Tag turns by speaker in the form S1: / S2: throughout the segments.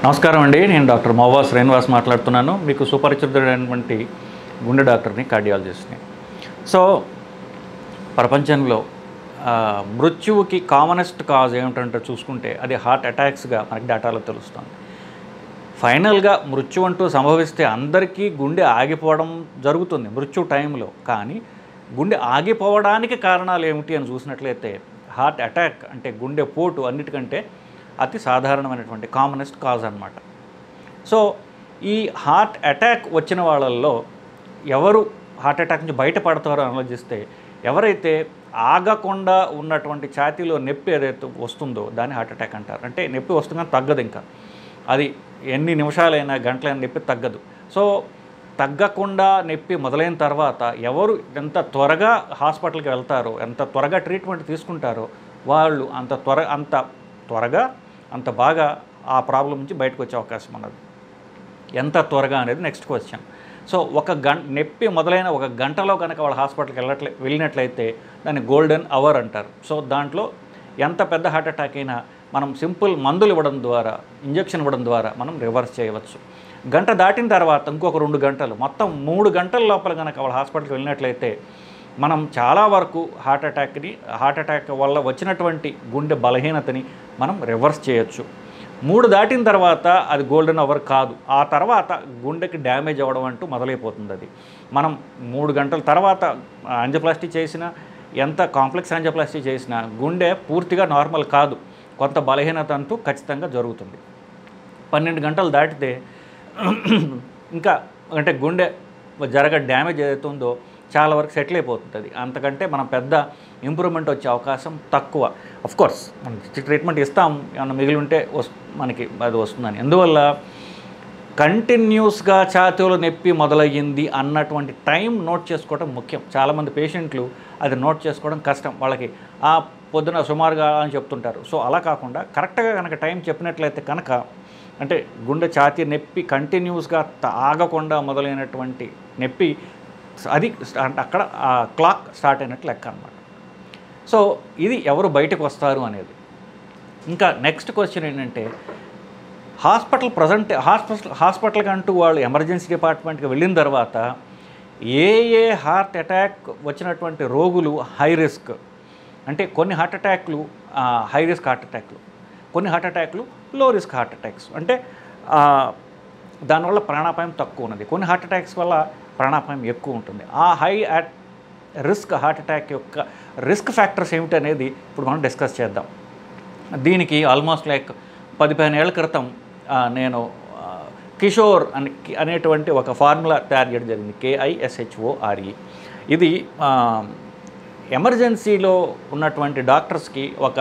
S1: నమస్కారం అండి నేను డాక్టర్ మోవా శ్రీనివాస్ మాట్లాడుతున్నాను మీకు సుపరిచితుడైనటువంటి గుండె డాక్టర్ని కార్డియాలజిస్ట్ని సో ప్రపంచంలో ఆ, మృత్యువుకి కామనెస్ట్ కాజ్ ఏమిటంటే చూసుకుంటే అది హార్ట్ అటాక్స్గా మనకి డేటాలో తెలుస్తుంది ఫైనల్గా మృత్యు అంటూ సంభవిస్తే అందరికీ గుండె ఆగిపోవడం జరుగుతుంది మృత్యు టైంలో కానీ గుండె ఆగిపోవడానికి కారణాలు ఏమిటి అని చూసినట్లయితే హార్ట్ అటాక్ అంటే గుండె పోటు అన్నిటికంటే అతి సాధారణమైనటువంటి కామనెస్ట్ కాజ్ అన్నమాట సో ఈ హార్ట్ అటాక్ వచ్చిన వాళ్ళల్లో ఎవరు హార్ట్ అటాక్ నుంచి బయటపడతారో ఆలోచిస్తే ఎవరైతే ఆగకుండా ఉన్నటువంటి ఛాతీలో నొప్పి ఏదైతే వస్తుందో దాన్ని హార్ట్ అటాక్ అంటారు అంటే నొప్పి వస్తుందని తగ్గదు ఇంకా అది ఎన్ని నిమిషాలైనా గంటలైనా నొప్పి తగ్గదు సో తగ్గకుండా నొప్పి మొదలైన తర్వాత ఎవరు ఎంత త్వరగా హాస్పిటల్కి వెళ్తారో ఎంత త్వరగా ట్రీట్మెంట్ తీసుకుంటారో వాళ్ళు అంత త్వర అంత త్వరగా అంత బాగా ఆ ప్రాబ్లం నుంచి బయటకు వచ్చే అవకాశం ఉన్నది ఎంత త్వరగా అనేది నెక్స్ట్ క్వశ్చన్ సో ఒక గంట నొప్పి మొదలైన ఒక గంటలో కనుక వాళ్ళ హాస్పిటల్కి వెళ్ళట్లే వెళ్ళినట్లయితే దాన్ని గోల్డెన్ అవర్ అంటారు సో దాంట్లో ఎంత పెద్ద హార్ట్ అటాక్ అయినా మనం సింపుల్ మందులు ఇవ్వడం ద్వారా ఇంజెక్షన్ ఇవ్వడం ద్వారా మనం రివర్స్ చేయవచ్చు గంట దాటిన తర్వాత ఇంకొక రెండు గంటలు మొత్తం మూడు గంటల లోపల కనుక వాళ్ళ హాస్పిటల్కి వెళ్ళినట్లయితే మనం చాలా వరకు హార్ట్ అటాక్ని హార్ట్ అటాక్ వల్ల వచ్చినటువంటి గుండె బలహీనతని మనం రివర్స్ చేయొచ్చు మూడు దాటిన తర్వాత అది గోల్డెన్ అవర్ కాదు ఆ తర్వాత గుండెకి డ్యామేజ్ అవ్వడం అంటూ మొదలైపోతుంది అది మనం మూడు గంటల తర్వాత అంజప్లాస్టీ చేసినా ఎంత కాంప్లెక్స్ అంజప్లాస్టీ చేసినా గుండె పూర్తిగా నార్మల్ కాదు కొంత బలహీనత అంటూ ఖచ్చితంగా జరుగుతుంది పన్నెండు గంటలు దాటితే ఇంకా అంటే గుండె జరగ డ్యామేజ్ ఏదైతే ఉందో చాలా వరకు సెటిల్ అయిపోతుంది అది అంతకంటే మనం పెద్ద ఇంప్రూవ్మెంట్ వచ్చే అవకాశం తక్కువ అఫ్ కోర్స్ మనం ట్రీట్మెంట్ ఇస్తాం ఏమన్నా మిగిలి ఉంటే వస్ మనకి అది వస్తుందని ఎందువల్ల కంటిన్యూస్గా ఛాతీలో నొప్పి మొదలయ్యింది అన్నటువంటి టైం నోట్ చేసుకోవడం ముఖ్యం చాలామంది పేషెంట్లు అది నోట్ చేసుకోవడం కష్టం వాళ్ళకి ఆ పొద్దున సుమారుగా అని చెప్తుంటారు సో అలా కాకుండా కరెక్ట్గా కనుక టైం చెప్పినట్లయితే కనుక అంటే గుండె ఛాతీ నొప్పి కంటిన్యూస్గా త- ఆగకుండా మొదలైనటువంటి నొప్పి అది అంటే అక్కడ ఆ క్లాక్ స్టార్ట్ అయినట్లు లెక్క అనమాట సో ఇది ఎవరు బయటకు వస్తారు అనేది ఇంకా నెక్స్ట్ క్వశ్చన్ ఏంటంటే హాస్పిటల్ ప్రజెంట్ హాస్పిటల్ హాస్పిటల్కి అంటూ వాళ్ళు ఎమర్జెన్సీ డిపార్ట్మెంట్కి వెళ్ళిన తర్వాత ఏ ఏ హార్ట్ అటాక్ వచ్చినటువంటి రోగులు హై రిస్క్ అంటే కొన్ని హార్ట్ అటాక్లు హై రిస్క్ హార్ట్ అటాక్లు కొన్ని హార్ట్ అటాక్లు లో రిస్క్ హార్ట్ అటాక్స్ అంటే ఆ, దానివల్ల ప్రాణాపాయం తక్కువ ఉన్నది కొన్ని హార్ట్ అటాక్స్ వల్ల ప్రాణాపాయం ఎక్కువ ఉంటుంది ఆ high at risk heart attack యొక్క రిస్క్ ఫ్యాక్టర్స్ ఏమిటనేది ఇప్పుడు మనం డిస్కస్ చేద్దాం దీనికి ఆల్మోస్ట్ లైక్ పది పదిహేను ఏళ్ల క్రితం ఆ, నేను ఆ, కిషోర్ అని అనేటువంటి ఒక ఫార్ములా తయారు చేయడం జరిగింది కేఐఎస్హెచ్ఓఆర్ఈ ఇది ఆ, ఎమర్జెన్సీలో ఉన్నటువంటి డాక్టర్స్కి ఒక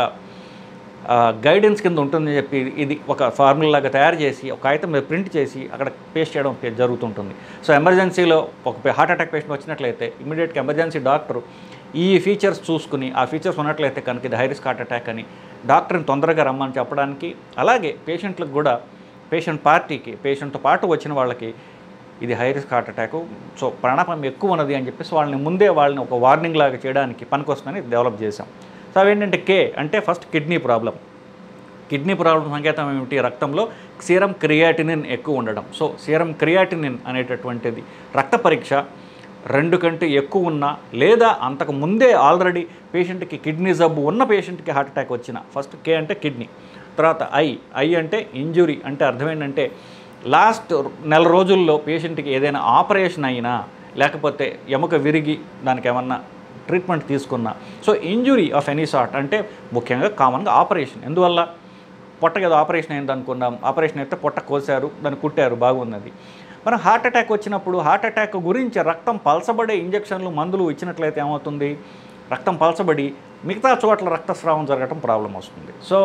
S1: గైడెన్స్ కింద ఉంటుందని చెప్పి ఇది ఒక ఫార్ములా లాగా తయారు చేసి ఒక కాగితం మీద ప్రింట్ చేసి అక్కడ పేస్ట్ చేయడం పే- జరుగుతుంటుంది సో ఎమర్జెన్సీలో ఒక హార్ట్ అటాక్ పేషెంట్ వచ్చినట్లయితే ఇమీడియట్గా ఎమర్జెన్సీ డాక్టర్ ఈ ఫీచర్స్ చూసుకుని ఆ ఫీచర్స్ ఉన్నట్లయితే కనుక ఇది హై రిస్క్ హార్ట్ అటాక్ అని డాక్టర్ని తొందరగా రమ్మని చెప్పడానికి అలాగే పేషెంట్లకు కూడా పేషెంట్ పార్టీకి పేషెంట్తో పాటు వచ్చిన వాళ్ళకి ఇది high risk heart attack so ప్రాణాపాయం ఎక్కువ ఉన్నది అని చెప్పేసి వాళ్ళని ముందే వాళ్ళని ఒక వార్నింగ్ లాగా చేయడానికి పనికొస్తుందని డెవలప్ చేశాం సో అవేంటంటే కే అంటే first kidney problem kidney problem సంకేతం ఏమిటి రక్తంలో సీరం క్రియాటినిన్ ఎక్కువ ఉండడం సో సీరం క్రియాటినిన్ అనేటటువంటిది రక్త పరీక్ష రెండు కంటే ఎక్కువ ఉన్నా లేదా అంతకు ముందే ఆల్రెడీ పేషెంట్కి కిడ్నీ జబ్బు ఉన్న పేషెంట్కి హార్ట్ అటాక్ వచ్చిన ఫస్ట్ కే అంటే కిడ్నీ తర్వాత ఐ ఐ అంటే ఇంజురీ అంటే అర్థం ఏంటంటే లాస్ట్ నెల రోజుల్లో పేషెంట్కి ఏదైనా ఆపరేషన్ అయినా లేకపోతే ఎముక విరిగి దానికి ఏమన్నా ట్రీట్మెంట్ తీసుకున్నా so injury of any sort అంటే ముఖ్యంగా కామన్గా ఆపరేషన్ ఎందువల్ల పొట్టకి ఏదో ఆపరేషన్ అయింది అనుకున్నాం ఆపరేషన్ అయితే పొట్ట కోసారు దాన్ని కుట్టారు బాగున్నది మనం హార్ట్ అటాక్ వచ్చినప్పుడు హార్ట్ అటాక్ గురించి రక్తం పలసబడే ఇంజెక్షన్లు మందులు ఇచ్చినట్లయితే ఏమవుతుంది రక్తం పలసబడి మిగతా చోట్ల రక్తస్రావం జరగడం ప్రాబ్లం వస్తుంది సో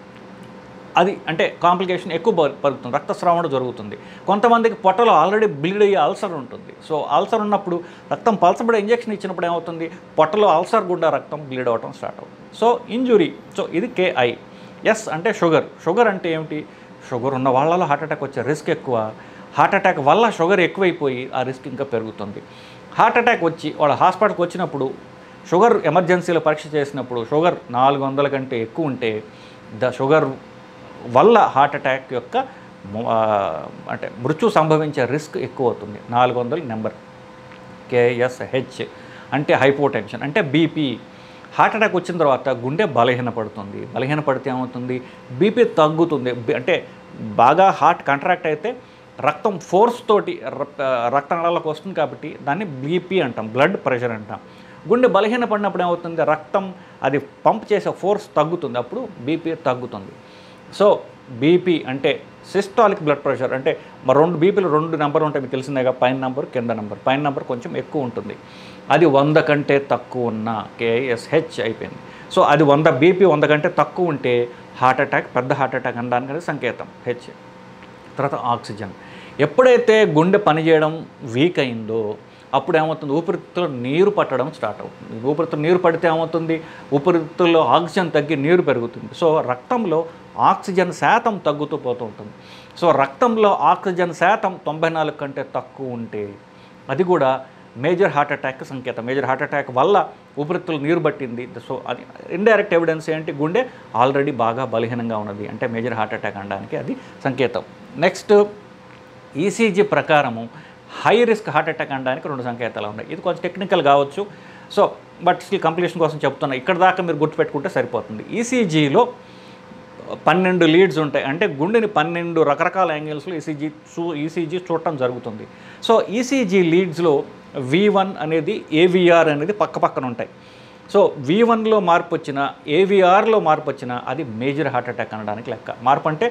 S1: అది అంటే కాంప్లికేషన్ ఎక్కువ పరు- పరుగుతుంది రక్తస్రావణ జరుగుతుంది కొంతమందికి పొట్టలో ఆల్రెడీ బ్లీడ్ అయ్యే అల్సర్ ఉంటుంది సో అల్సర్ ఉన్నప్పుడు రక్తం పలసబడే ఇంజెక్షన్ ఇచ్చినప్పుడు ఏమవుతుంది పొట్టలో అల్సర్ గుండా రక్తం బ్లీడ్ అవ్వడం స్టార్ట్ అవుతుంది సో ఇంజురీ సో ఇది కేఐ ఎస్ అంటే షుగర్ షుగర్ అంటే ఏమిటి షుగర్ ఉన్న వాళ్ళలో హార్ట్ అటాక్ వచ్చే రిస్క్ ఎక్కువ హార్ట్ అటాక్ వల్ల షుగర్ ఎక్కువైపోయి ఆ రిస్క్ ఇంకా పెరుగుతుంది హార్ట్ అటాక్ వచ్చి వాళ్ళ హాస్పిటల్కి వచ్చినప్పుడు షుగర్ ఎమర్జెన్సీలో పరీక్ష చేసినప్పుడు షుగర్ నాలుగు వందల కంటే ఎక్కువ ఉంటే ద షుగర్ వల్ల హార్ట్ అటాక్ యొక్క ము- ఆ, అంటే మృత్యు సంభవించే రిస్క్ ఎక్కువ అవుతుంది నాలుగు వందల నెంబర్ కేఎస్హెచ్ అంటే హైపోటెన్షన్ అంటే బీపీ హార్ట్ అటాక్ వచ్చిన తర్వాత గుండె బలహీనపడుతుంది బలహీనపడితే ఏమవుతుంది బీపీ తగ్గుతుంది బి- అంటే బాగా హార్ట్ కంట్రాక్ట్ అయితే రక్తం ఫోర్స్ తోటి రక్త రక్తనాళాలకు వస్తుంది కాబట్టి దాన్ని బీపీ అంటాం బ్లడ్ ప్రెషర్ అంటాం గుండె బలహీనపడినప్పుడు ఏమవుతుంది రక్తం అది పంప్ చేసే ఫోర్స్ తగ్గుతుంది అప్పుడు బీపీ తగ్గుతుంది సో బీపీ అంటే సిస్టాలిక్ బ్లడ్ ప్రెషర్ అంటే మరి రెండు బీపీలు రెండు నెంబర్ ఉంటాయి మీకు తెలిసిందేగా పైన నెంబర్ కింద నెంబర్ పైన నెంబర్ కొంచెం ఎక్కువ ఉంటుంది అది వంద కంటే తక్కువ ఉన్న కేఎస్హెచ్ అయిపోయింది సో అది వంద బీపీ వంద కంటే తక్కువ ఉంటే హార్ట్ అటాక్ పెద్ద హార్ట్ అటాక్ అనడానికి అది సంకేతం హెచ్ తర్వాత ఆక్సిజన్ ఎప్పుడైతే గుండె పనిచేయడం వీక్ అయిందో అప్పుడు ఏమవుతుంది ఊపిరితిత్తులో నీరు పట్టడం స్టార్ట్ అవుతుంది ఊపిరితిత్తులో నీరు పడితే ఏమవుతుంది ఊపిరితిత్తుల్లో ఆక్సిజన్ తగ్గి నీరు పెరుగుతుంది సో రక్తంలో ఆక్సిజన్ శాతం తగ్గుతూ పోతూ ఉంటుంది సో రక్తంలో ఆక్సిజన్ శాతం తొంభై నాలుగు కంటే తక్కువ ఉంటే అది కూడా మేజర్ హార్ట్ అటాక్ సంకేతం మేజర్ హార్ట్ అటాక్ వల్ల ఊపిరితిత్తులు నీరు పట్టింది సో అది ఇండైరెక్ట్ ఎవిడెన్స్ ఏంటి గుండె ఆల్రెడీ బాగా బలహీనంగా ఉన్నది అంటే మేజర్ హార్ట్ అటాక్ అనడానికి అది సంకేతం నెక్స్ట్ ఈసీజీ ప్రకారము హై రిస్క్ హార్ట్ అటాక్ అనడానికి రెండు సంకేతాలు ఉన్నాయి ఇది కొంచెం టెక్నికల్ కావచ్చు సో బట్ స్టిల్ కంప్లీషన్ కోసం చెప్తున్నా ఇక్కడ దాకా మీరు గుర్తుపెట్టుకుంటే సరిపోతుంది ఈసీజీలో పన్నెండు లీడ్స్ ఉంటాయి అంటే గుండెని పన్నెండు రకరకాల యాంగిల్స్లో ఈసీజీ చూ ఈసీజీ చూడటం జరుగుతుంది సో ఈసీజీ లీడ్స్లో వి వన్ అనేది ఏవిఆర్ అనేది పక్క పక్కన ఉంటాయి సో వి వన్లో మార్పు వచ్చిన ఏవిఆర్లో మార్పు వచ్చిన అది మేజర్ హార్ట్ అటాక్ అనడానికి లెక్క మార్పు అంటే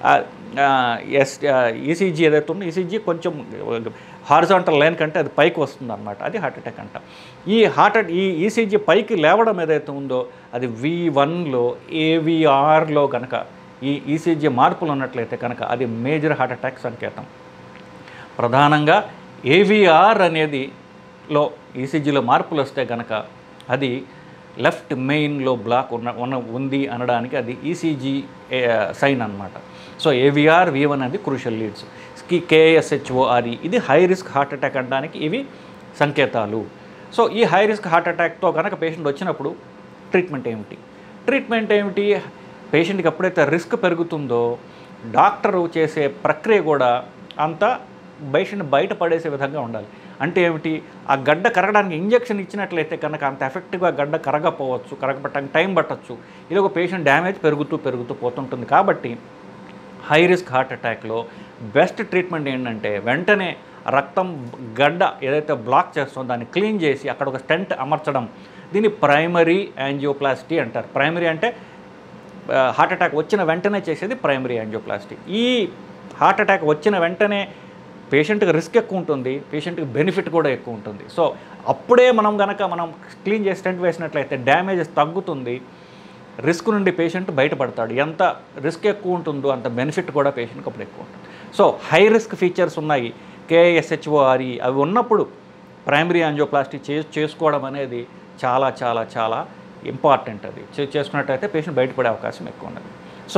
S1: ఎస్ ఈసీజీ ఏదైతే ఉందో ఈసీజీ కొంచెం హారిజాంటల్ లైన్ కంటే అది పైకి వస్తుంది అనమాట అది హార్ట్ అటాక్ అంట ఈ హార్ట్ అట్- ఈ ఈసీజీ పైకి లేవడం ఏదైతే ఉందో అది వి వన్లో ఏవిఆర్లో కనుక ఈ ఈసీజీ మార్పులు ఉన్నట్లయితే కనుక అది మేజర్ హార్ట్ అటాక్ సంకేతం ప్రధానంగా ఏవిఆర్ అనేది లో ఈసీజీలో మార్పులు వస్తే కనుక అది లెఫ్ట్ మెయిన్లో బ్లాక్ ఉన్న ఉన్న ఉంది అనడానికి అది ఈసీజీ సైన్ అన్నమాట సో ఏవిఆర్ వి వన్ అనేది క్రూషల్ లీడ్స్ కేఎస్హెచ్ఓఆర్ఈ ఇది హై రిస్క్ హార్ట్ అటాక్ అనడానికి ఇవి సంకేతాలు సో ఈ హై రిస్క్ హార్ట్ అటాక్తో కనుక పేషెంట్ వచ్చినప్పుడు ట్రీట్మెంట్ ఏమిటి ట్రీట్మెంట్ ఏమిటి పేషెంట్కి ఎప్పుడైతే రిస్క్ పెరుగుతుందో డాక్టరు చేసే ప్రక్రియ కూడా అంత పేషెంట్ బయట పడేసే విధంగా ఉండాలి అంటే ఏమిటి ఆ గడ్డ కరగడానికి ఇంజెక్షన్ ఇచ్చినట్లయితే కనుక అంత ఎఫెక్టివ్గా గడ్డ కరగపోవచ్చు కరగపట్టడానికి టైం పట్టచ్చు ఇది ఒక పేషెంట్ డ్యామేజ్ పెరుగుతూ పెరుగుతూ పోతుంటుంది కాబట్టి హై రిస్క్ హార్ట్ అటాక్లో బెస్ట్ ట్రీట్మెంట్ ఏంటంటే వెంటనే రక్తం గడ్డ ఏదైతే బ్లాక్ చేస్తుందో దాన్ని క్లీన్ చేసి అక్కడ ఒక స్టెంట్ అమర్చడం దీన్ని ప్రైమరీ యాంజియోప్లాస్టీ అంటారు ప్రైమరీ అంటే ఆ, హార్ట్ అటాక్ వచ్చిన వెంటనే చేసేది ప్రైమరీ యాంజియోప్లాస్టీ ఈ హార్ట్ అటాక్ వచ్చిన వెంటనే పేషెంట్కి రిస్క్ ఎక్కువ ఉంటుంది పేషెంట్కి బెనిఫిట్ కూడా ఎక్కువ ఉంటుంది సో అప్పుడే మనం గనక మనం క్లీన్ చేసి స్టెంట్ వేసినట్లయితే డ్యామేజెస్ తగ్గుతుంది రిస్క్ నుండి పేషెంట్ బయటపడతాడు ఎంత రిస్క్ ఎక్కువ ఉంటుందో అంత బెనిఫిట్ కూడా పేషెంట్కి అప్పుడు ఎక్కువ ఉంటుంది సో హై రిస్క్ ఫీచర్స్ ఉన్నాయి కేఎస్హెచ్ఓఆర్ఈ అవి ఉన్నప్పుడు ప్రైమరీ యాంజియోప్లాస్టీ చే చేసుకోవడం అనేది చాలా చాలా చాలా ఇంపార్టెంట్ అది చే- చేసుకున్నట్టయితే పేషెంట్ బయటపడే అవకాశం ఎక్కువ ఉన్నది సో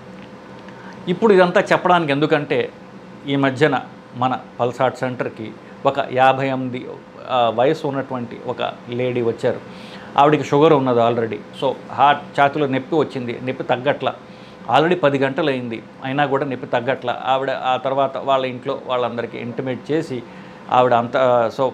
S1: ఇప్పుడు ఇదంతా చెప్పడానికి ఎందుకంటే ఈ మధ్యన మన పల్సాట్ సెంటర్కి ఒక యాభై ఎనిమిది ఆ, వయసు ఉన్నటువంటి ఒక లేడీ వచ్చారు ఆవిడకి షుగర్ ఉన్నది ఆల్రెడీ సో హార్ట్ ఛాతిలో నొప్పి వచ్చింది నొప్పి తగ్గట్ల ఆల్రెడీ పది గంటలు అయింది అయినా కూడా నొప్పి తగ్గట్ల ఆవిడ ఆ తర్వాత వాళ్ళ ఇంట్లో వాళ్ళందరికీ ఇంటిమేట్ చేసి ఆవిడ అంత సో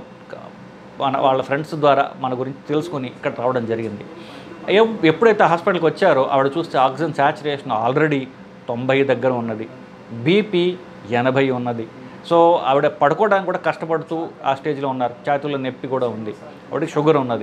S1: మన వాళ్ళ ఫ్రెండ్స్ ద్వారా మన గురించి తెలుసుకొని ఇక్కడ రావడం జరిగింది ఎప్- ఎప్పుడైతే హాస్పిటల్కి వచ్చారో ఆవిడ చూస్తే ఆక్సిజన్ శాచురేషన్ ఆల్రెడీ తొంభై దగ్గర ఉన్నది బీపీ ఎనభై ఉన్నది సో ఆవిడ పడుకోవడానికి కూడా కష్టపడుతూ ఆ స్టేజ్లో ఉన్నారు ఛాతీలో నొప్పి కూడా ఉంది ఆవిడకి షుగర్ ఉన్నది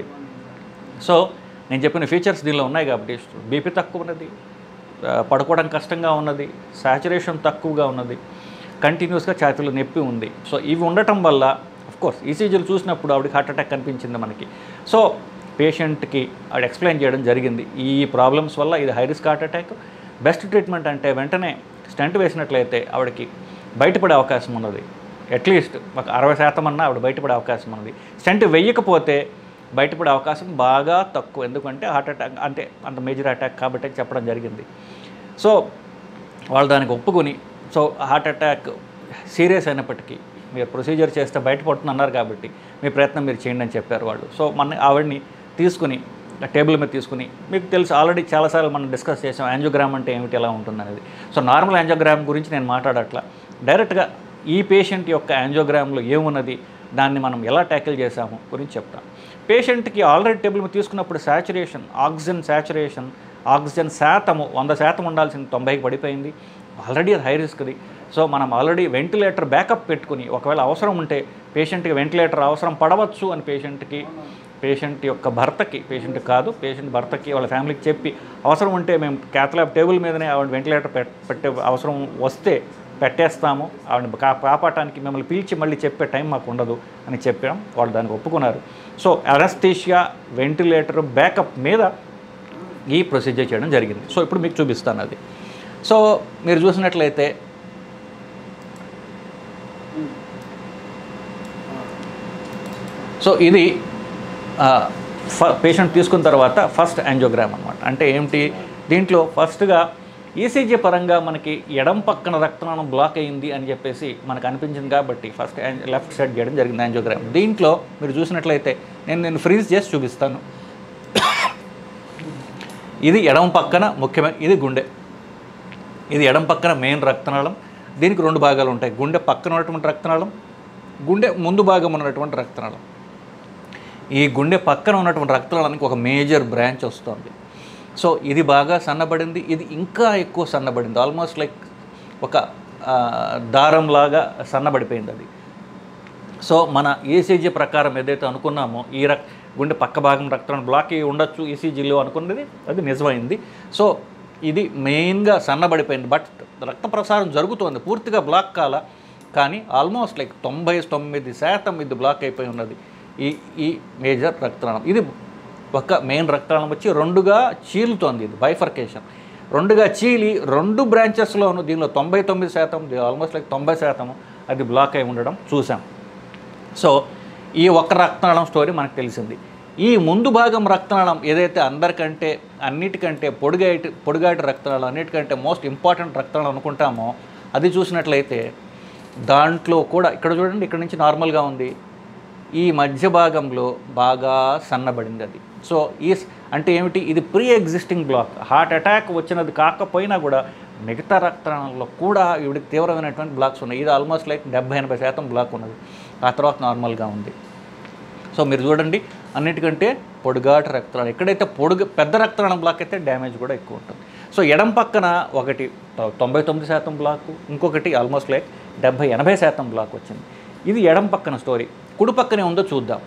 S1: సో నేను చెప్పిన ఫీచర్స్ దీనిలో ఉన్నాయి కాబట్టి బీపీ తక్కువ ఉన్నది ఆ, పడుకోవడం కష్టంగా ఉన్నది సాచురేషన్ తక్కువగా ఉన్నది కంటిన్యూస్గా ఛాతీలో నొప్పి ఉంది సో ఇవి ఉండటం వల్ల కోర్స్ ఈసీజీలు చూసినప్పుడు ఆవిడకి హార్ట్ అటాక్ కనిపించింది మనకి సో పేషెంట్కి ఆవిడ ఎక్స్ప్లెయిన్ చేయడం జరిగింది ఈ ప్రాబ్లమ్స్ వల్ల ఇది high risk heart attack best treatment అంటే వెంటనే స్టంట్ వేసినట్లయితే ఆవిడకి బయటపడే అవకాశం ఉన్నది అట్లీస్ట్ ఒక అరవై శాతం అన్న ఆవిడ బయటపడే అవకాశం ఉన్నది స్టంట్ వెయ్యకపోతే బయటపడే అవకాశం బాగా తక్కువ ఎందుకంటే హార్ట్ అటాక్ అంటే అంత మేజర్ అటాక్ కాబట్టి అని చెప్పడం జరిగింది సో వాళ్ళు దానికి ఒప్పుకొని సో హార్ట్ అటాక్ సీరియస్ అయినప్పటికీ మీరు ప్రొసీజర్ చేస్తే బయటపడుతుంది అన్నారు కాబట్టి మీ ప్రయత్నం మీరు చేయండి అని చెప్పారు వాళ్ళు సో మన ఆవిడని తీసుకుని టేబుల్ మీద తీసుకుని మీకు తెలుసు ఆల్రెడీ చాలాసార్లు మనం డిస్కస్ చేసాం యాంజియోగ్రామ్ అంటే ఏమిటి ఎలా ఉంటుంది అనేది సో నార్మల్ యాంజియోగ్రామ్ గురించి నేను మాట్లాడట్లా డైరెక్ట్గా ఈ పేషెంట్ యొక్క యాంజియోగ్రామ్లో ఏమున్నది దాన్ని మనం ఎలా ట్యాకిల్ చేసాము గురించి చెప్తాను పేషెంట్కి ఆల్రెడీ టేబుల్ మీద తీసుకున్నప్పుడు శాచురేషన్ ఆక్సిజన్ శాచురేషన్ ఆక్సిజన్ శాతము వంద శాతం ఉండాల్సిన తొంభైకి పడిపోయింది ఆల్రెడీ అది హై రిస్క్ది సో మనం ఆల్రెడీ వెంటిలేటర్ బ్యాకప్ పెట్టుకుని ఒకవేళ అవసరం ఉంటే పేషెంట్కి వెంటిలేటర్ అవసరం పడవచ్చు అని పేషెంట్కి పేషెంట్ యొక్క భర్తకి పేషెంట్ కాదు పేషెంట్ భర్తకి వాళ్ళ ఫ్యామిలీకి చెప్పి అవసరం ఉంటే మేము క్యాథలాబ్ టేబుల్ మీదనే ఆవిడ వెంటిలేటర్ పెట్- పెట్టే అవసరం వస్తే పెట్టేస్తాము ఆవిడని కా కాపాడటానికి మిమ్మల్ని పిలిచి మళ్ళీ చెప్పే టైం మాకు ఉండదు అని చెప్పాం వాళ్ళు దానికి ఒప్పుకున్నారు సో అనస్థీషియా వెంటిలేటర్ బ్యాకప్ మీద ఈ ప్రొసీజర్ చేయడం జరిగింది సో ఇప్పుడు మీకు చూపిస్తాను అది సో మీరు చూసినట్లయితే సో ఇది పేషెంట్ తీసుకున్న తర్వాత ఫస్ట్ యాంజియోగ్రామ్ అనమాట అంటే ఏమిటి దీంట్లో ఫస్ట్గా ఈసీజీ పరంగా మనకి ఎడం పక్కన రక్తనాళం బ్లాక్ అయింది అని చెప్పేసి మనకు అనిపించింది కాబట్టి ఫస్ట్ లెఫ్ట్ సైడ్ చేయడం జరిగింది యాంజియోగ్రామ్ దీంట్లో మీరు చూసినట్లయితే నేను నేను ఫ్రీజ్ చేసి చూపిస్తాను ఇది ఎడమ పక్కన ముఖ్యమైన ఇది గుండె ఇది ఎడం పక్కన మెయిన్ రక్తనాళం దీనికి రెండు భాగాలు ఉంటాయి గుండె పక్కన ఉన్నటువంటి రక్తనాళం గుండె ముందు భాగం ఉన్నటువంటి రక్తనాళం ఈ గుండె పక్కన ఉన్నటువంటి రక్తనాళానికి ఒక మేజర్ బ్రాంచ్ వస్తుంది సో ఇది బాగా సన్నబడింది ఇది ఇంకా ఎక్కువ సన్నబడింది ఆల్మోస్ట్ లైక్ ఒక ఆ, దారంలాగా సన్నబడిపోయింది అది సో మన ఈసీజీ ప్రకారం ఏదైతే అనుకున్నామో ఈ రక్ గుండె పక్క భాగం రక్తం బ్లాక్ అయ్యి ఉండొచ్చు ఈసీజీలో అనుకున్నది అది నిజమైంది సో ఇది మెయిన్గా సన్నబడిపోయింది బట్ రక్త ప్రసారం జరుగుతోంది పూర్తిగా బ్లాక్ కాల కానీ ఆల్మోస్ట్ లైక్ తొంభై తొమ్మిది శాతం ఇది బ్లాక్ అయిపోయి ఉన్నది ఈ ఈ మేజర్ రక్తనాళం ఇది ఒక మెయిన్ రక్తనాళం వచ్చి రెండుగా చీలుతోంది ఇది బైఫర్కేషన్ రెండుగా చీలి రెండు బ్రాంచెస్లోను దీనిలో తొంభై తొమ్మిది శాతం ఆల్మోస్ట్ లైక్ తొంభై శాతం అది బ్లాక్ అయి ఉండడం చూసాం సో ఈ ఒక్క రక్తనాళం స్టోరీ మనకు తెలిసింది ఈ ముందు భాగం రక్తనాళం ఏదైతే అందరికంటే అన్నిటికంటే పొడిగాటి పొడిగాటి రక్తనాళం అన్నిటికంటే మోస్ట్ ఇంపార్టెంట్ రక్తనాళం అనుకుంటామో అది చూసినట్లయితే దాంట్లో కూడా ఇక్కడ చూడండి ఇక్కడ నుంచి నార్మల్గా ఉంది ఈ మధ్య భాగంలో బాగా సన్నబడింది అది సో ఈ స్- అంటే ఏమిటి ఇది pre existing block heart attack వచ్చినది కాకపోయినా కూడా మిగతా రక్తనాళంలో కూడా ఇవిడికి తీవ్రమైనటువంటి బ్లాక్స్ ఉన్నాయి ఇది ఆల్మోస్ట్ లైక్ డెబ్బై ఎనభై శాతం బ్లాక్ ఉన్నది ఆ తర్వాత నార్మల్గా ఉంది సో మీరు చూడండి అన్నిటికంటే పొడుగాటి రక్తనాళం ఎక్కడైతే పొడుగు పెద్ద రక్తనాళం బ్లాక్ అయితే డ్యామేజ్ కూడా ఎక్కువ ఉంటుంది సో ఎడం పక్కన ఒకటి తొ- తొంభై తొమ్మిది శాతం బ్లాక్ ఇంకొకటి ఆల్మోస్ట్ లైక్ డెబ్బై ఎనభై శాతం బ్లాక్ వచ్చింది ఇది ఎడం పక్కన స్టోరీ కుడి పక్కనే ఉందో చూద్దాం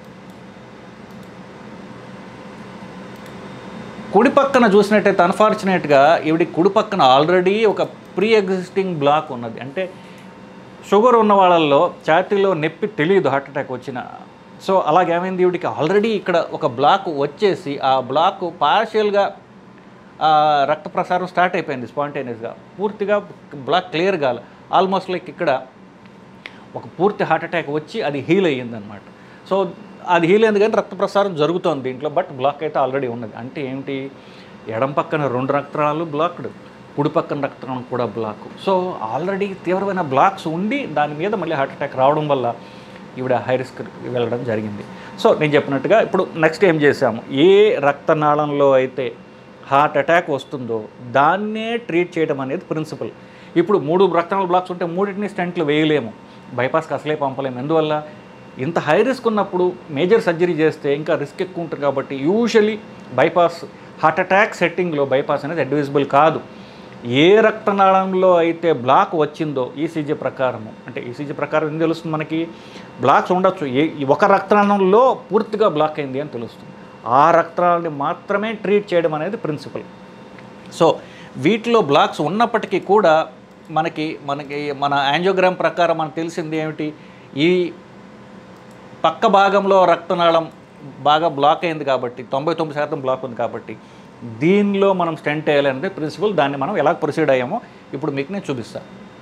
S1: కుడి పక్కన చూసినట్టయితే అన్ఫార్చునేట్గా ఈవిడి కుడి పక్కన ఆల్రెడీ ఒక ప్రీ ఎగ్జిస్టింగ్ బ్లాక్ ఉన్నది అంటే షుగర్ ఉన్న వాళ్ళల్లో ఛాతీలో నొప్పి తెలియదు హార్ట్ అటాక్ వచ్చిన సో అలాగేమైంది ఈవిడికి ఆల్రెడీ ఇక్కడ ఒక బ్లాక్ వచ్చేసి ఆ బ్లాక్ పార్షియల్గా రక్త ప్రసారం స్టార్ట్ అయిపోయింది స్పాంటేనియస్గా పూర్తిగా బ్లాక్ క్లియర్ కాల ఆల్మోస్ట్ లైక్ ఇక్కడ ఒక పూర్తి హార్ట్ అటాక్ వచ్చి అది హీల్ అయ్యిందనమాట సో అది హీల్ అయింది కానీ రక్త ప్రసారం జరుగుతోంది దీంట్లో బట్ బ్లాక్ అయితే ఆల్రెడీ ఉన్నది అంటే ఏమిటి ఎడం పక్కన రెండు రక్తనాళాలు బ్లాక్డ్ కుడి పక్కన రక్తనాళం కూడా బ్లాక్ సో ఆల్రెడీ తీవ్రమైన బ్లాక్స్ ఉండి దాని మీద మళ్ళీ హార్ట్ అటాక్ రావడం వల్ల ఈవిడ హై రిస్క్ వెళ్ళడం జరిగింది సో నేను చెప్పినట్టుగా ఇప్పుడు నెక్స్ట్ ఏం చేసాము ఏ రక్తనాళంలో అయితే హార్ట్ అటాక్ వస్తుందో దాన్నే ట్రీట్ చేయడం అనేది ప్రిన్సిపల్ ఇప్పుడు మూడు రక్తనాళ బ్లాక్స్ ఉంటే మూడింటిని స్టెంట్లు వేయలేము బైపాస్కి అసలే పంపలేము ఎందువల్ల ఇంత హై రిస్క్ ఉన్నప్పుడు మేజర్ సర్జరీ చేస్తే ఇంకా రిస్క్ ఎక్కువ ఉంటుంది కాబట్టి యూజువలీ బైపాస్ హార్ట్ అటాక్ సెట్టింగ్లో బైపాస్ అనేది అడ్వైజబుల్ కాదు ఏ రక్తనాళంలో అయితే బ్లాక్ వచ్చిందో ఈసీజీ ప్రకారము అంటే ఈసీజీ ప్రకారం ఏం తెలుస్తుంది మనకి బ్లాక్స్ ఉండొచ్చు ఏ ఈ ఒక రక్తనాళంలో పూర్తిగా బ్లాక్ అయింది అని తెలుస్తుంది ఆ రక్తనాళాన్ని మాత్రమే ట్రీట్ చేయడం అనేది ప్రిన్సిపల్ సో వీటిలో బ్లాక్స్ ఉన్నప్పటికీ కూడా మనకి మనకి మన యాంజియోగ్రామ్ ప్రకారం మనకు తెలిసింది ఏమిటి ఈ పక్క భాగంలో రక్తనాళం బాగా బ్లాక్ అయింది కాబట్టి తొంభై తొమ్మిది శాతం బ్లాక్ ఉంది కాబట్టి దీనిలో మనం స్టెంట్ వేయాలనేది ప్రిన్సిపల్ దాన్ని మనం ఎలా ప్రొసీడ్ అయ్యామో ఇప్పుడు మీకు నేను చూపిస్తాను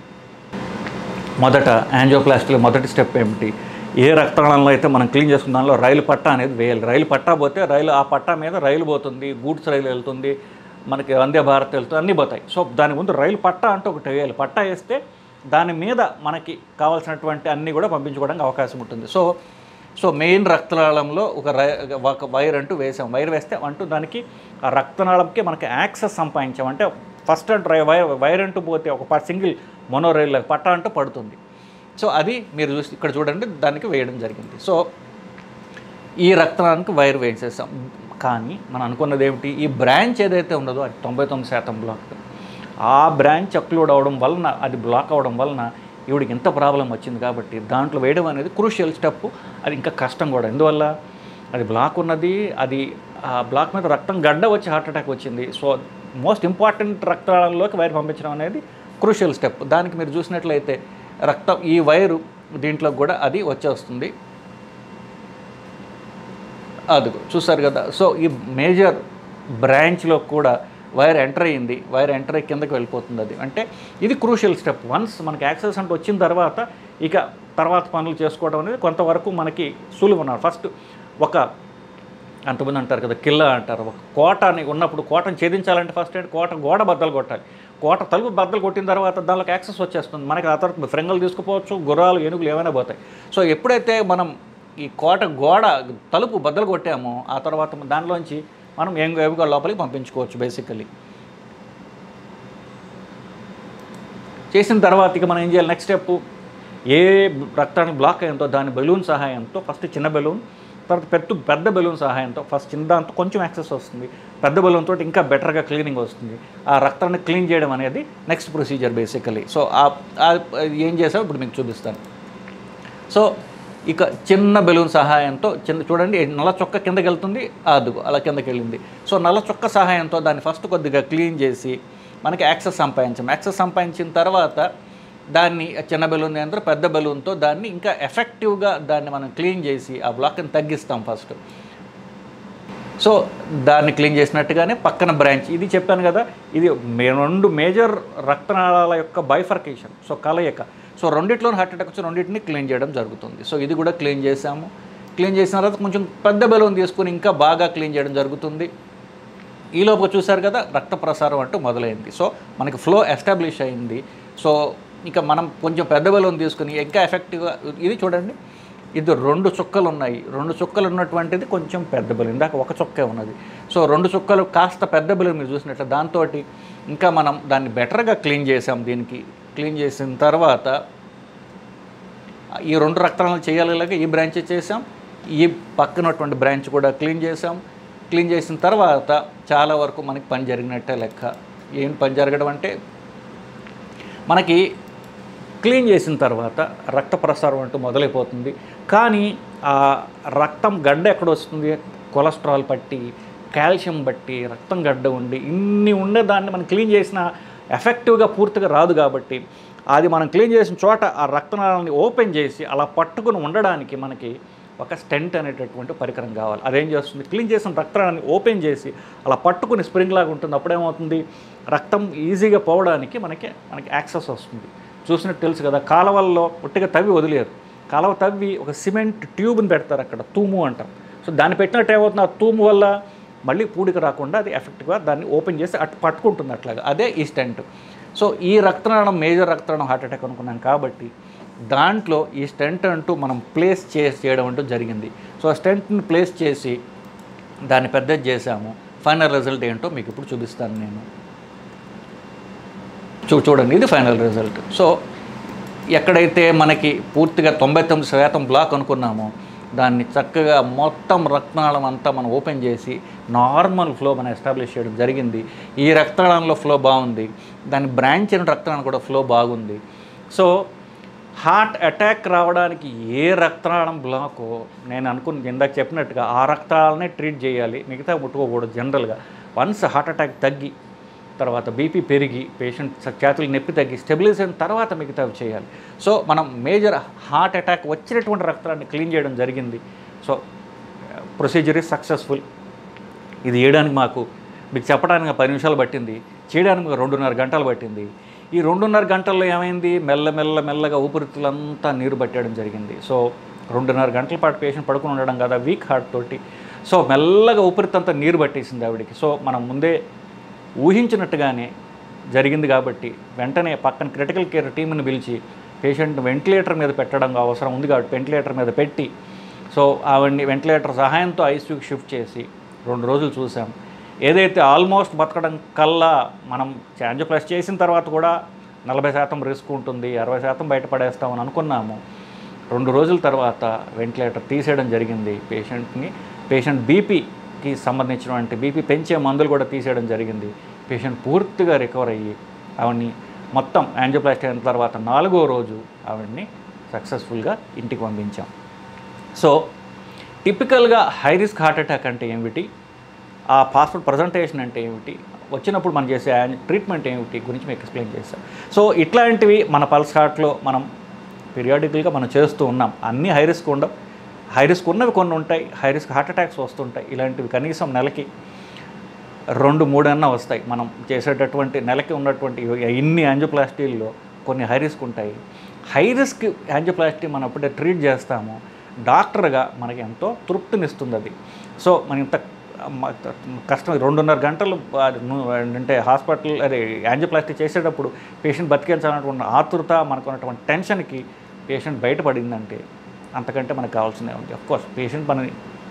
S1: మొదట యాంజియోప్లాస్టీలో మొదటి స్టెప్ ఏమిటి ఏ రక్తనాళంలో అయితే మనం క్లీన్ చేసుకున్న దానిలో రైలు పట్టా అనేది వేయాలి రైలు పట్టా పోతే రైలు ఆ పట్టా మీద రైలు పోతుంది గూడ్స్ రైలు వెళ్తుంది మనకి వందే భారత్ వెళ్తుంది అన్నీ పోతాయి సో దాని ముందు రైలు పట్టా అంటే ఒకటి వేయాలి పట్టా వేస్తే దాని మీద మనకి కావాల్సినటువంటి అన్నీ కూడా పంపించుకోవడానికి అవకాశం ఉంటుంది సో సో మెయిన్ రక్తనాళంలో ఒక రై- ఒక వైర్ అంటూ వేసాం వైర్ వేస్తే అంటూ దానికి ఆ రక్తనాళంకి మనకి యాక్సెస్ సంపాదించాం అంటే ఫస్ట్ డ్రై వైర్ వైర్ అంటూ పోతే ఒక ప- సింగిల్ మొనోరైల్ పట్ట అంటూ పడుతుంది సో అది మీరు చూసి ఇక్కడ చూడండి దానికి వేయడం జరిగింది సో ఈ రక్తనాళానికి వైర్ వేసేసాం కానీ మనం అనుకున్నది ఏమిటి ఈ బ్రాంచ్ ఏదైతే ఉన్నదో అది తొంభై తొమ్మిది శాతం బ్లాక్ ఆ బ్రాంచ్ అక్లూడ్ అవడం వలన అది బ్లాక్ అవడం వలన ఈవిడికి ఇంత ప్రాబ్లం వచ్చింది కాబట్టి దాంట్లో వేయడం అనేది క్రూషియల్ స్టెప్ అది ఇంకా కష్టం కూడా ఎందువల్ల అది బ్లాక్ ఉన్నది అది ఆ బ్లాక్ మీద రక్తం గడ్డ వచ్చి హార్ట్ అటాక్ వచ్చింది సో మోస్ట్ ఇంపార్టెంట్ రక్తనాళంలోకి వైర్ పంపించడం అనేది క్రూషియల్ స్టెప్ దానికి మీరు చూసినట్లయితే రక్తం ఈ వైరు దీంట్లో కూడా అది వచ్చేస్తుంది అదిగో చూసారు కదా సో ఈ మేజర్ బ్రాంచ్లో కూడా వైర్ ఎంటర్ అయ్యింది వైర్ ఎంటర్ అయ్యి కిందకి వెళ్ళిపోతుంది అది అంటే ఇది క్రూషియల్ స్టెప్ వన్స్ మనకి యాక్సెస్ అంటే వచ్చిన తర్వాత ఇక తర్వాత పనులు చేసుకోవడం అనేది కొంతవరకు మనకి సులువు అన్నారు ఫస్ట్ ఒక అంతమంది అంటారు కదా కిల్ల అంటారు ఒక కోటని ఉన్నప్పుడు కోటను ఛేదించాలంటే ఫస్ట్ ఏంటి కోట గోడ బద్దలు కొట్టాలి కోట తలుపు బద్దలు కొట్టిన తర్వాత దానిలోకి యాక్సెస్ వచ్చేస్తుంది మనకి ఆ తర్వాత ఫ్రెంగలు తీసుకుపోవచ్చు గుర్రాలు ఏనుగులు ఏమైనా పోతాయి సో ఎప్పుడైతే మనం ఈ కోట గోడ తలుపు బద్దలు కొట్టామో ఆ తర్వాత దానిలోంచి మనం ఏం ఏవిగా లోపలికి పంపించుకోవచ్చు బేసికల్లీ చేసిన తర్వాత ఇక మనం ఏం చేయాలి నెక్స్ట్ స్టెప్ ఏ రక్తానికి బ్లాక్ అయ్యిందో దాని బెలూన్ సహాయంతో ఫస్ట్ చిన్న బెలూన్ తర్వాత పెద్ద పెద్ద బెలూన్ సహాయంతో ఫస్ట్ చిన్న దాంతో కొంచెం యాక్సెస్ వస్తుంది పెద్ద బెలూన్ తోటి ఇంకా బెటర్గా క్లీనింగ్ వస్తుంది ఆ రక్తాన్ని క్లీన్ చేయడం అనేది నెక్స్ట్ ప్రొసీజర్ బేసికలీ సో ఆ- ఆ- ఏం చేసామో ఇప్పుడు మీకు చూపిస్తాను సో ఇక చిన్న బెలూన్ సహాయంతో చిన్న చూడండి నల్ల చొక్క కిందకి వెళ్తుంది అదుగు అలా కిందకి వెళ్ళింది సో నల్ల చొక్క సహాయంతో దాన్ని ఫస్ట్ కొద్దిగా క్లీన్ చేసి మనకి యాక్సెస్ సంపాదించాం యాక్సెస్ సంపాదించిన తర్వాత దాన్ని చిన్న బెలూన్ యంత్రం పెద్ద బెలూన్తో దాన్ని ఇంకా ఎఫెక్టివ్గా దాన్ని మనం క్లీన్ చేసి ఆ బ్లాక్ని తగ్గిస్తాం ఫస్ట్ సో దాన్ని క్లీన్ చేసినట్టుగానే పక్కన బ్రాంచ్ ఇది చెప్పాను కదా ఇది మే- రెండు మేజర్ రక్తనాళాల యొక్క బైఫర్కేషన్ సో కలయిక సో రెండిట్లో హార్ట్ అటాక్ వచ్చి రెండింటిని క్లీన్ చేయడం జరుగుతుంది సో ఇది కూడా క్లీన్ చేసాము క్లీన్ చేసిన తర్వాత కొంచెం పెద్ద బెలూన్ తీసుకుని ఇంకా బాగా క్లీన్ చేయడం జరుగుతుంది ఈ లోపు చూశారు కదా రక్త ప్రసారం అంటూ మొదలైంది సో మనకి ఫ్లో ఎస్టాబ్లిష్ అయింది సో ఇక మనం కొంచెం పెద్ద బెలూన్ తీసుకుని ఇంకా ఎఫెక్టివ్గా ఇది చూడండి ఇది రెండు చుక్కలు ఉన్నాయి రెండు చుక్కలు ఉన్నటువంటిది కొంచెం పెద్ద బెలూన్ ఇందాక ఒక చుక్కే ఉన్నది సో రెండు చుక్కలు కాస్త పెద్ద బెలూన్ మీరు చూసినట్లు దాంతో ఇంకా మనం దాన్ని బెటర్గా క్లీన్ చేసాం దీనికి క్లీన్ చేసిన తర్వాత ఈ రెండు రక్తాలను చేయాలిలాగా ఈ బ్రాంచ్ చేసాం ఈ పక్కనటువంటి బ్రాంచ్ కూడా క్లీన్ చేసాం క్లీన్ చేసిన తర్వాత చాలా వరకు మనకి పని జరిగినట్టే లెక్క ఏం పని జరగడం అంటే మనకి క్లీన్ చేసిన తర్వాత రక్త ప్రసారం అంటూ మొదలైపోతుంది కానీ ఆ రక్తం గడ్డ ఎక్కడ వస్తుంది కొలెస్ట్రాల్ పట్టి కాల్షియం బట్టి రక్తం గడ్డ ఉండి ఇన్ని ఉండే దాన్ని మనం క్లీన్ చేసిన ఎఫెక్టివ్గా పూర్తిగా రాదు కాబట్టి అది మనం క్లీన్ చేసిన చోట ఆ రక్తనాళాన్ని ఓపెన్ చేసి అలా పట్టుకుని ఉండడానికి మనకి ఒక స్టెంట్ అనేటటువంటి పరికరం కావాలి అదేం చేస్తుంది క్లీన్ చేసిన రక్తాన్ని ఓపెన్ చేసి అలా పట్టుకుని స్ప్రింగ్ లాగా ఉంటుంది అప్పుడేమవుతుంది రక్తం ఈజీగా పోవడానికి మనకి మనకి యాక్సెస్ వస్తుంది చూసినట్టు తెలుసు కదా కాలువల్లో ఒట్టిగా తవ్వి వదిలేరు కాలువ తవ్వి ఒక సిమెంట్ ట్యూబ్ని పెడతారు అక్కడ తూము అంటాం సో దాన్ని పెట్టినట్టు ఏమవుతుంది ఆ తూము వల్ల మళ్ళీ పూడిక రాకుండా అది ఎఫెక్ట్గా దాన్ని ఓపెన్ చేసి అటు పట్టుకుంటుంది అట్లాగా అదే ఈ స్టెంట్ సో ఈ రక్తనాళం మేజర్ రక్తనాళం హార్ట్ అటాక్ అనుకున్నాం కాబట్టి దాంట్లో ఈ స్టెంట్ అంటూ మనం ప్లేస్ చేసి చేయడం అంటూ జరిగింది సో ఆ స్టెంట్ని ప్లేస్ చేసి దాన్ని పెద్దది చేసాము ఫైనల్ రిజల్ట్ ఏంటో మీకు ఇప్పుడు చూపిస్తాను నేను చూ చూడండి ఇది ఫైనల్ రిజల్ట్ సో ఎక్కడైతే మనకి పూర్తిగా తొంభై తొమ్మిది శాతం బ్లాక్ అనుకున్నామో దాన్ని చక్కగా మొత్తం రక్తనాళం అంతా మనం ఓపెన్ చేసి నార్మల్ ఫ్లో మనం ఎస్టాబ్లిష్ చేయడం జరిగింది ఈ రక్తనాళంలో ఫ్లో బాగుంది దాని బ్రాంచ్ అయిన రక్తనాళం కూడా ఫ్లో బాగుంది సో హార్ట్ అటాక్ రావడానికి ఏ రక్తనాళం బ్లాకో నేను అనుకుని ఇందాక చెప్పినట్టుగా ఆ రక్తాలనే ట్రీట్ చేయాలి మిగతా ముట్టుకోకూడదు జనరల్గా వన్స్ హార్ట్ అటాక్ తగ్గి తర్వాత బీపీ పెరిగి పేషెంట్ చేతులు నొప్పి తగ్గి స్టెబిలైజ్ అయిన తర్వాత మిగతావి చేయాలి సో మనం మేజర్ హార్ట్ అటాక్ వచ్చినటువంటి రక్తాన్ని క్లీన్ చేయడం జరిగింది సో ప్రొసీజర్ ఇస్ సక్సెస్ఫుల్ ఇది చేయడానికి మాకు మీకు చెప్పడానికి పది నిమిషాలు పట్టింది చేయడానికి మాకు రెండున్నర గంటలు పట్టింది ఈ రెండున్నర గంటల్లో ఏమైంది మెల్ల మెల్ల మెల్లగా ఊపిరితిత్తులంతా నీరు పట్టడం జరిగింది సో రెండున్నర గంటల పాటు పేషెంట్ పడుకుని ఉండడం కదా వీక్ హార్ట్ తోటి సో మెల్లగా ఊపిరితంతా నీరు పట్టేసింది ఆవిడకి సో మనం ముందే ఊహించినట్టుగానే జరిగింది కాబట్టి వెంటనే పక్కన క్రిటికల్ కేర్ టీంని పిలిచి పేషెంట్ వెంటిలేటర్ మీద పెట్టడం అవసరం ఉంది కాబట్టి వెంటిలేటర్ మీద పెట్టి సో ఆవిడ్ని వెంటిలేటర్ సహాయంతో ఐసీయూకి షిఫ్ట్ చేసి రెండు రోజులు చూసాం ఏదైతే ఆల్మోస్ట్ బతకడం కల్లా మనం ప్లస్ చేసిన తర్వాత కూడా నలభై శాతం రిస్క్ ఉంటుంది అరవై శాతం బయటపడేస్తామని అనుకున్నాము రెండు రోజుల తర్వాత వెంటిలేటర్ తీసేయడం జరిగింది పేషెంట్ని పేషెంట్ బీపీకి సంబంధించినటువంటి బీపీ పెంచే మందులు కూడా తీసేయడం జరిగింది పేషెంట్ పూర్తిగా రికవర్ అయ్యి ఆవిడ్ని మొత్తం యాంజియోప్లాస్టీ అయిన తర్వాత నాలుగో రోజు ఆవిడ్ని సక్సెస్ఫుల్గా ఇంటికి పంపించాం సో టిపికల్గా హై రిస్క్ హార్ట్ అటాక్ అంటే ఏమిటి ఆ పాస్పోర్ట్ ప్రజెంటేషన్ అంటే ఏమిటి వచ్చినప్పుడు మనం చేసే ట్రీట్మెంట్ ఏమిటి గురించి మీకు ఎక్స్ప్లెయిన్ చేస్తాం సో ఇట్లాంటివి మన పల్స్ హార్ట్లో మనం పీరియాడికల్గా మనం చేస్తూ ఉన్నాం అన్నీ హై రిస్క్ ఉండవు హై రిస్క్ ఉన్నవి కొన్ని ఉంటాయి హై రిస్క్ హార్ట్ అటాక్స్ వస్తుంటాయి ఇలాంటివి కనీసం నెలకి రెండు మూడు అన్న వస్తాయి మనం చేసేటటువంటి నెలకి ఉన్నటువంటి ఇన్ని యాంజియోప్లాస్టీల్లో కొన్ని హై రిస్క్ ఉంటాయి హై రిస్క్ యాంజియోప్లాస్టీ మనం అప్పుడే ట్రీట్ చేస్తాము డాక్టర్గా మనకి ఎంతో తృప్తినిస్తుంది అది సో మన ఇంత మ- కష్టం రెండున్నర గంటలు ఆ, ను- అంటే హాస్పిటల్ అదే యాంజియోప్లాస్టీ చేసేటప్పుడు పేషెంట్ బతికించాలన్నటువంటి ఆతురత మనకు ఉన్నటువంటి టెన్షన్కి పేషెంట్ బయటపడిందంటే అంతకంటే మనకు కావాల్సిందే ఉంది కోర్స్ పేషెంట్ మనని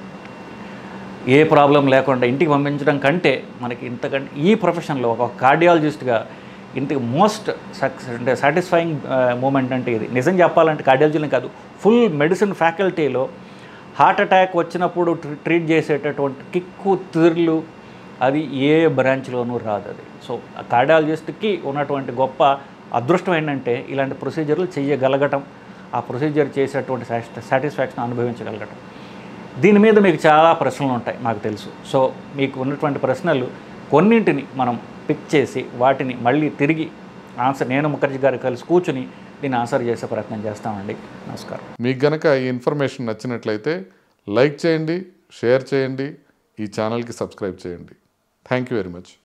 S1: ఏ ప్రాబ్లం లేకుండా ఇంటికి పంపించడం కంటే మనకి ఇంతకంటే ఈ ప్రొఫెషన్లో ఒక కార్డియాలజిస్ట్గా ఇంటికి మోస్ట్ సక్సెస్ అంటే సాటిస్ఫైయింగ్ మూమెంట్ అంటే ఇది నిజం చెప్పాలంటే కార్డియాలజీని కాదు ఫుల్ మెడిసిన్ ఫ్యాకల్టీలో హార్ట్ అటాక్ వచ్చినప్పుడు ట్రీ- ట్రీట్ చేసేటటువంటి కిక్కు తిర్లు అది ఏ బ్రాంచ్లోనూ రాదు అది సో ఆ కార్డియాలజిస్ట్కి ఉన్నటువంటి గొప్ప అదృష్టం ఏంటంటే ఇలాంటి ప్రొసీజర్లు చేయగలగటం ఆ ప్రొసీజర్ చేసేటువంటి సాటిస్ఫాక్షన్ అనుభవించగలగటం దీని మీద మీకు చాలా ప్రశ్నలు ఉంటాయి నాకు తెలుసు సో మీకు ఉన్నటువంటి ప్రశ్నలు కొన్నింటిని మనం పిక్ చేసి వాటిని మళ్ళీ తిరిగి ఆన్సర్ నేను ముఖర్జీ గారు కలిసి కూర్చుని దీన్ని ఆన్సర్ చేసే ప్రయత్నం చేస్తామండి నమస్కారం
S2: మీకు గనక ఈ ఇన్ఫర్మేషన్ నచ్చినట్లయితే లైక్ చేయండి షేర్ చేయండి ఈ ఛానల్కి సబ్స్క్రైబ్ చేయండి థ్యాంక్ యూ వెరీ మచ్